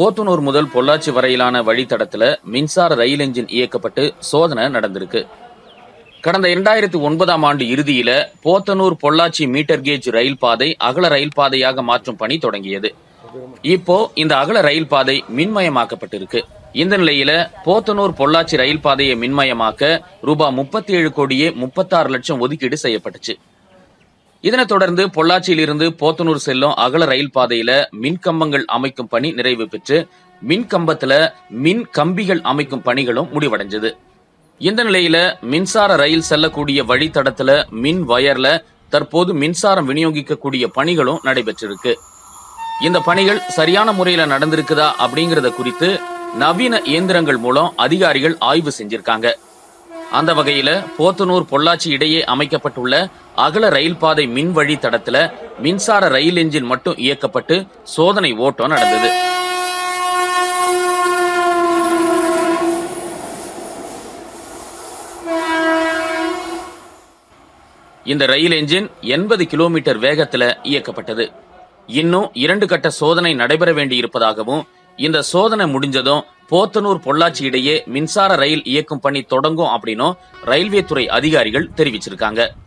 போத்தனூர் முதல் பொள்ளாச்சி வரையிலான வழித்தடத்துல மின்சார ரயில் என்ஜின் இயக்கப்பட்டு சோதனை நடந்திருக்கு கடந்த இரண்டாயிரத்தி ஒன்பதாம் ஆண்டு இறுதியில Podanur Pollachi metre gauge rail பாதை அகல ரயில் பாதையாக மாற்றும் பணி தொடங்கியது இப்போ இந்த அகல ரயில் பாதை மின்மயமாக்கப்பட்டிருக்கு இந்த நிலையில போத்தனூர் பொள்ளாச்சி ரயில் பாதையை மின்மயமாக்க ரூபாய் முப்பத்தி ஏழு கோடியே முப்பத்தாறு லட்சம் ஒதுக்கீடு செய்யப்பட்டுச்சு இதனைத் தொடர்ந்து பொள்ளாச்சியிலிருந்து போத்தனூர் செல்லும் அகல ரயில் பாதையில மின் கம்பங்கள் அமைக்கும் பணி நிறைவு பெற்று மின் கம்பத்துல மின் கம்பிகள் அமைக்கும் பணிகளும் முடிவடைஞ்சது இந்த நிலையில மின்சார ரயில் செல்லக்கூடிய வழித்தடத்துல மின் வயர்ல தற்போது மின்சாரம் விநியோகிக்கக்கூடிய பணிகளும் நடைபெற்றிருக்கு இந்த பணிகள் சரியான முறையில நடந்திருக்குதா அப்படிங்கறத குறித்து நவீன இயந்திரங்கள் மூலம் அதிகாரிகள் ஆய்வு செஞ்சிருக்காங்க அந்த வகையில போத்தனூர் பொள்ளாச்சி இடையே அமைக்கப்பட்டுள்ள அகல ரயில் பாதை மின் வழி தடத்துல மின்சார ரயில் என்ஜின் மட்டும் இயக்கப்பட்டு சோதனை ஓட்டம் நடந்தது இந்த ரயில் என்ஜின் எண்பது கிலோமீட்டர் வேகத்துல இயக்கப்பட்டது இன்னும் இரண்டு கட்ட சோதனை நடைபெற வேண்டியிருப்பதாகவும் இந்த சோதனை முடிஞ்சதும் போத்தனூர் பொள்ளாச்சி இடையே மின்சார ரயில் இயக்கும் பணி தொடங்கும் அப்படின்னும் ரயில்வே துறை அதிகாரிகள் தெரிவிச்சிருக்காங்க